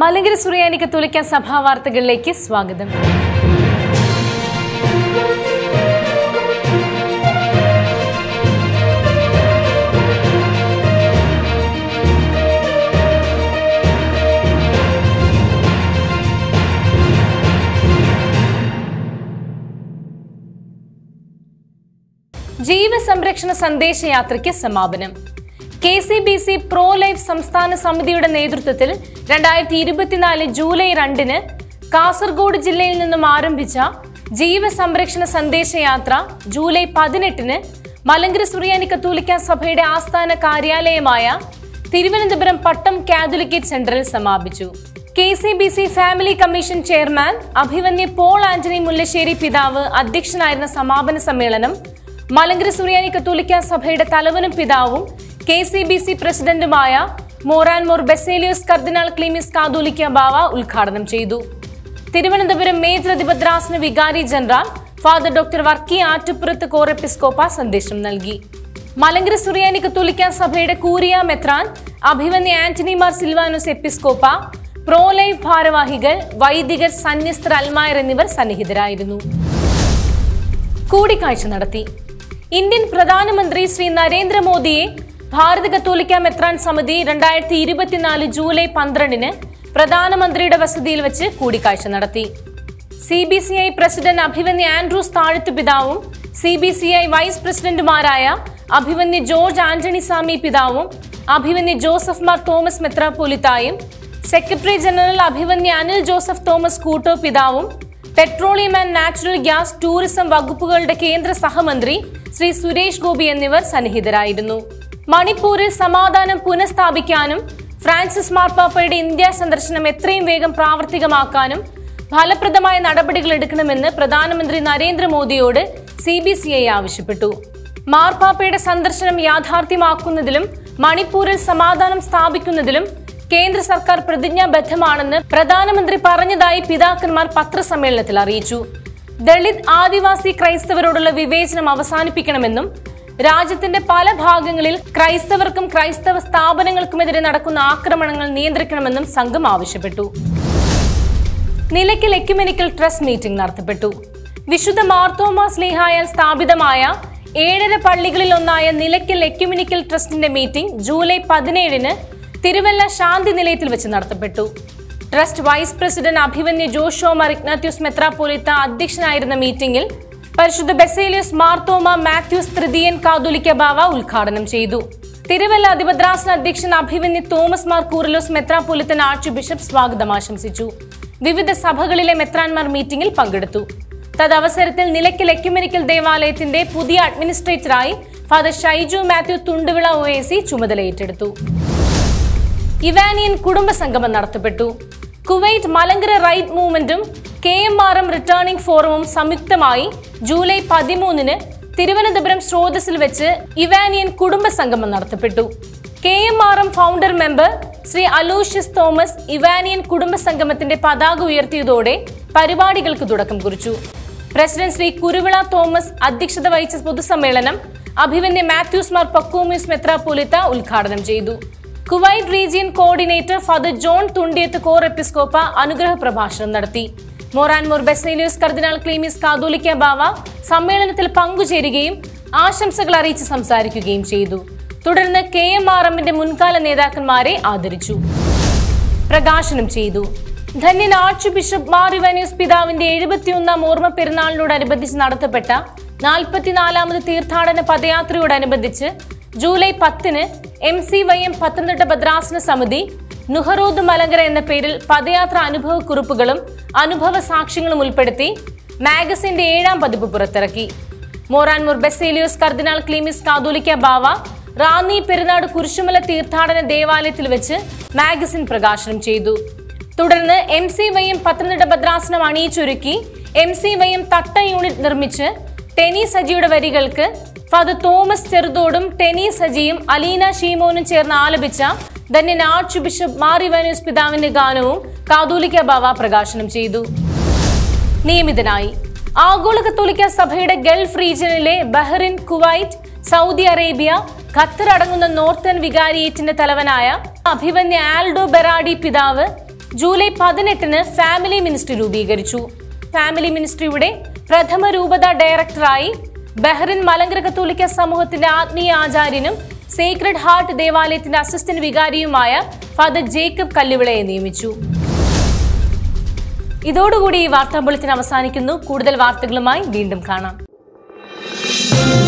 മലങ്കര സുറിയാനി കത്തോലിക്ക സഭാ വാർത്തകളിലേക്ക് സ്വാഗതം ജീവസംരക്ഷണ സന്ദേശയാത്രയ്ക്ക് സമാപനം K C B C pro life സംസ്ഥാന സമിതിയുടെ നേതൃത്വത്തിൽ രണ്ടായിരത്തി ഇരുപത്തിനാല് ജൂലൈ രണ്ടിന് കാസർഗോഡ് ജില്ലയിൽ നിന്നും ആരംഭിച്ച ജീവസംരക്ഷണ സന്ദേശയാത്ര ജൂലൈ പതിനെട്ടിന് മലങ്കര സുറിയാനി കത്തോലിക്ക സഭയുടെ ആസ്ഥാന കാര്യാലയമായ തിരുവനന്തപുരം പട്ടം കാതോലിക്കേറ്റ് സെന്ററിൽ സമാപിച്ചു K C B C family commission chairman അഭിവന്യ പോൾ ആന്റണി മുല്ലശ്ശേരി പിതാവ് അധ്യക്ഷനായിരുന്ന സമാപന സമ്മേളനം മലങ്കര സുറിയാനി കത്തോലിക്ക സഭയുടെ തലവനും പിതാവും കെ സി ബി സി പ്രസിഡന്റുമായ മോറാൻ മോർ ബെസേലിയോസ് കർദിനാൾ ക്ലീമിസ് കാതോലിക്ക ബാവ ഉദ്ഘാടനം ചെയ്തു തിരുവനന്തപുരം മേജർ അതിഭദ്രാസന വികാരി general father doctor Varkey Attupurathu കോർ എപ്പിസ്കോപ്പ സന്ദേശം നൽകി മലങ്കര സുറിയാനി കത്തോലിക്ക സഭയുടെ കൂരിയ മെത്രാൻ അഭിവന്യ ആന്റണി മാർ സിൽവാനോസ് എപ്പിസ്കോപ്പ പ്രോലൈഫ് ഭാരവാഹികൾ വൈദികർ സന്യസ്തർ അൽമായർ എന്നിവർ സന്നിഹിതരായിരുന്നു കൂടിക്കാഴ്ച നടത്തി ഇന്ത്യൻ പ്രധാനമന്ത്രി ശ്രീ നരേന്ദ്രമോദിയെ ഭാരത കത്തോലിക്ക മെത്രാൻ സമിതി രണ്ടായിരത്തി ഇരുപത്തിനാല് ജൂലൈ പന്ത്രണ്ടിന് പ്രധാനമന്ത്രിയുടെ വസതിയിൽ വെച്ച് കൂടിക്കാഴ്ച നടത്തി C B C I president അഭിവന്യ ആൻഡ്രൂസ് താഴത്തു പിതാവും C B C I vice പ്രസിഡന്റുമാരായ അഭിവന്യ ജോർജ് ആന്റണി സാമി പിതാവും അഭിവന്യ ജോസഫ് മാർ തോമസ് മെത്രാപോലിത്തായും സെക്രട്ടറി ജനറൽ അഭിവന്യ അനിൽ ജോസഫ് തോമസ് കൂട്ടോ പിതാവും petroleum and natural gas tourism വകുപ്പുകളുടെ കേന്ദ്ര സഹമന്ത്രി ശ്രീ സുരേഷ് ഗോപി എന്നിവർ സന്നിഹിതരായിരുന്നു മണിപ്പൂരിൽ സമാധാനം പുനഃസ്ഥാപിക്കാനും ഫ്രാൻസിസ് മാർപ്പാപ്പയുടെ ഇന്ത്യ സന്ദർശനം എത്രയും വേഗം പ്രാവർത്തികമാക്കാനും ഫലപ്രദമായ നടപടികൾ എടുക്കണമെന്ന് പ്രധാനമന്ത്രി നരേന്ദ്രമോദിയോട് സി ബി സി ഐ ആവശ്യപ്പെട്ടു മാർപ്പാപ്പയുടെ സന്ദർശനം യാഥാർത്ഥ്യമാക്കുന്നതിലും മണിപ്പൂരിൽ സമാധാനം സ്ഥാപിക്കുന്നതിലും കേന്ദ്ര സർക്കാർ പ്രതിജ്ഞാബദ്ധമാണെന്ന് പ്രധാനമന്ത്രി പറഞ്ഞതായി പിതാക്കന്മാർ പത്രസമ്മേളനത്തിൽ അറിയിച്ചു ദളിത് ആദിവാസി ക്രൈസ്തവരോടുള്ള വിവേചനം അവസാനിപ്പിക്കണമെന്നും രാജ്യത്തിന്റെ പല ഭാഗങ്ങളിൽ ക്രൈസ്തവർക്കും ക്രൈസ്തവ സ്ഥാപനങ്ങൾക്കുമെതിരെ നടക്കുന്ന ആക്രമണങ്ങൾ നിയന്ത്രിക്കണമെന്നും സംഘം ആവശ്യപ്പെട്ടു നിലയ്ക്കൽ എക്യുമെനിക്കൽ ട്രസ്റ്റ് മീറ്റിംഗ് നടത്തപ്പെട്ടു വിശുദ്ധ മാർത്തോമാ സ്ലീഹായാൽ സ്ഥാപിതമായ ഏഴര പള്ളികളിൽ ഒന്നായ നിലയ്ക്കൽ എക്യുമെനിക്കൽ ട്രസ്റ്റിന്റെ മീറ്റിംഗ് ജൂലൈ പതിനേഴിന് തിരുവല്ല ശാന്തി നിലയത്തിൽ വെച്ച് നടത്തപ്പെട്ടു ട്രസ്റ്റ് വൈസ് പ്രസിഡന്റ് അഭിവന്യ ജോഷോ മാർ ഇഗ്നാത്യൂസ് മെത്രാപ്പോലിത്ത അധ്യക്ഷനായിരുന്ന മീറ്റിംഗിൽ പരിശുദ്ധ ബെസേലിയസ് മാർത്തോമ മാത്യൂസ് തൃതീയൻ കാതോലിക്ക ബാവ ഉദ്ഘാടനം ചെയ്തു തിരുവല്ല അതിഭദ്രാസന അധ്യക്ഷൻ അഭിവന്യ തോമസ് മാർ കൂറലോസ് മെത്രാപ്പൊലിത്തൻ ആർച്ച് ബിഷപ്പ് സ്വാഗതം ആശംസിച്ചു വിവിധ സഭകളിലെ മെത്രാൻമാർ മീറ്റിംഗിൽ പങ്കെടുത്തു തദവസരത്തിൽ നിലയ്ക്കൽ എക്യുമെനിക്കൽ ദേവാലയത്തിന്റെ പുതിയ അഡ്മിനിസ്ട്രേറ്ററായി father Shaiju Mathew Thunduvila O A C ചുമതലയേറ്റെടുത്തു ഇവാനിയൻ കുടുംബ സംഗമം നടത്തപ്പെട്ടു കുവൈറ്റ് മലങ്കര റൈറ്റ് മൂവ്മെന്റും K M R M returning ഫോറവും സംയുക്തമായി ജൂലൈ പതിമൂന്നിന് തിരുവനന്തപുരം സ്രോതസ്സിൽ വെച്ച് ഇവാനിയൻ കുടുംബ സംഗമം നടത്തപ്പെട്ടു K M R M founder member Shri Aloysius Thomas Ivanian കുടുംബ സംഗമത്തിന്റെ പതാക ഉയർത്തിയതോടെ പരിപാടികൾക്ക് തുടക്കം കുറിച്ചു പ്രസിഡന്റ് ശ്രീ കുരുവിള തോമസ് അധ്യക്ഷത വഹിച്ച പൊതുസമ്മേളനം അഭിവന്യ മാത്യൂസ് മാർ പക്കൂമ്യൂസ് മെത്രാപ്പൊലിത്ത ഉദ്ഘാടനം ചെയ്തു Kuwait region coordinator father John Thundiyath കോർ എപ്പിസ്കോപ്പ അനുഗ്രഹ പ്രഭാഷണം നടത്തി മൊറാൻമോർ ബെസേലിയോസ് കർദിനാൾ ക്ലീമിസ് കാതോലിക്ക ബാവ സമ്മേളനത്തിൽ പങ്കുചേരുകയും ആശംസകൾ അറിയിച്ച് സംസാരിക്കുകയും ചെയ്തു തുടർന്ന് കെ എം ആർ എമ്മിന്റെ മുൻകാല നേതാക്കന്മാരെ ആദരിച്ചു പ്രകാശനം ചെയ്തു ധന്യൻ ആർച്ച് ബിഷപ്പ് മാർ ഇവാനിയസ് പിതാവിന്റെ എഴുപത്തിയൊന്നാം ഓർമ്മ പെരുന്നാളിനോടനുബന്ധിച്ച് നടത്തപ്പെട്ട നാൽപ്പത്തിനാലാമത് തീർത്ഥാടന പദയാത്രയോടനുബന്ധിച്ച് ജൂലൈ പത്തിന് M C Y M Pathanamthitta ഭദ്രാസന സമിതി നുഹറോദ് മലങ്കര എന്ന പേരിൽ പദയാത്ര അനുഭവ കുറിപ്പുകളും അനുഭവ സാക്ഷ്യങ്ങളും ഉൾപ്പെടുത്തി മാഗസിന്റെ ഏഴാം പതിപ്പ് പുറത്തിറക്കി മോറാൻമൂർ ബെസേലിയോസ് കർദിനാൾ ക്ലീമിസ് കാതോലിക്ക ബാവ റാന്നി പെരുന്നാട് കുരിശുമല തീർത്ഥാടന ദേവാലയത്തിൽ വെച്ച് മാഗസിൻ പ്രകാശനം ചെയ്തു തുടർന്ന് M C Y M Pathanamthitta ഭദ്രാസനം അണിയിച്ചൊരുക്കി M C Y M Thatta unit നിർമ്മിച്ച് ടെനി സജിയുടെ വരികൾക്ക് ഫാദർ തോമസ് ചെറുതോടും ടെനി സജിയും അലീന ഷീമോനും ചേർന്ന് ആലപിച്ച ധന്യൻ ആർച്ച് ബിഷപ്പ് മാർ ഇവാനൂസ് പിതാവിന്റെ ഗാനവും കാതോലിക്ക ബാവ പ്രകാശനം ചെയ്തു നിയമിതനായി ആഗോള കത്തോലിക്ക സഭയുടെ ഗൾഫ് റീജിയനിലെ Bahrain Kuwait Saudi Arabia Qatar അടങ്ങുന്ന നോർത്തേൺ വികാരിയേറ്റിന്റെ തലവനായ അഭിവന്യ ആൽഡോ ബെറാഡി പിതാവ് ജൂലൈ പതിനെട്ടിന് ഫാമിലി മിനിസ്ട്രി രൂപീകരിച്ചു ഫാമിലി മിനിസ്ട്രിയുടെ പ്രഥമ രൂപത ഡയറക്ടറായി ബഹ്റിൻ മലങ്കര കത്തോലിക്ക സമൂഹത്തിന്റെ ആത്മീയ ആചാര്യനും സേക്രഡ് ഹാർട്ട് ദേവാലയത്തിന്റെ അസിസ്റ്റന്റ് വികാരിയുമായ ഫാദർ ജേക്കബ് കല്ലുവിളയെ നിയമിച്ചു ഇതോടുകൂടി ഈ വാർത്താ ബുള്ളറ്റിൻ അവസാനിക്കുന്നു കൂടുതൽ വാർത്തകളുമായി വീണ്ടും കാണാം